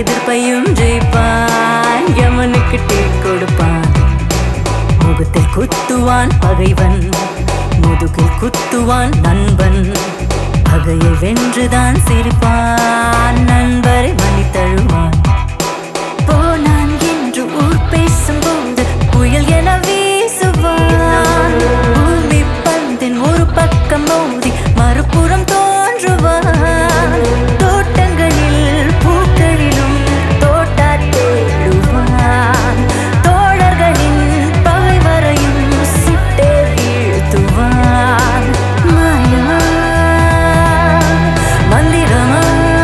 எதிர்ப்பையும் ஜெயிப்பான் யமனுக்கு டீ கொடுப்பான் முகத்தில் குத்துவான் பகைவன் முதுகில் குத்துவான் நண்பன் பகையை வென்றுதான் சிரிப்பான் நண்பரை மணி தழுவான் போனான் என்று ஊர் பேசும்போது புயல் என வீசுவான் பூமி பந்தின் ஒரு பக்கம் மோதி மறுபுறம் தோன்றுவான் தோட்டங்களில் பூக்களிலும் தோட்டா தேடுவான் தோழர்களின் பகைவரையும் சுட்டே வீழ்த்துவான் மாயமா மந்திரமா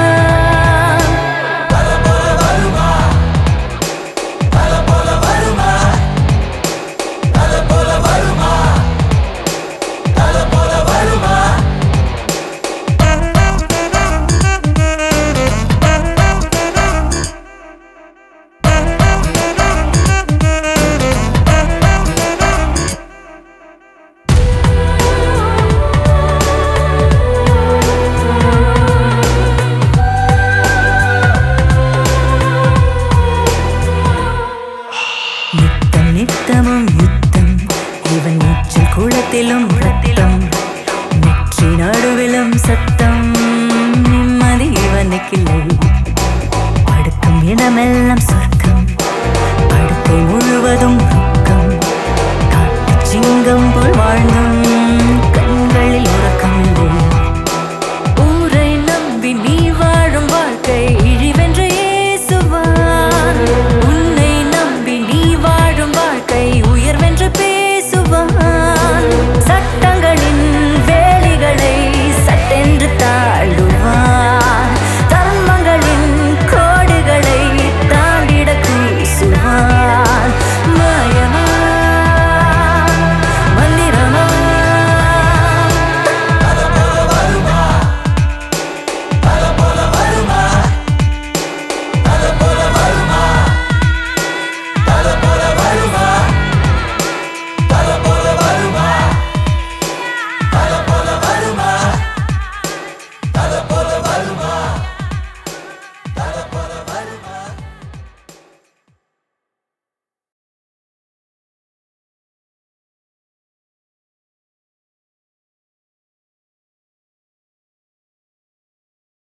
நித்தம் நித்தமும் யுத்தம் இவன் நீச்சல் குளத்திலும் ரத்தம் நெற்றி நடுவிலும் சத்தம் நிம்மதி இவனுக்கில்லை படுக்கும் இடமெல்லாம் சொர்க்கம் படுக்கை முழுவதும் ரொக்கம் காட்டு சிங்கம் போல்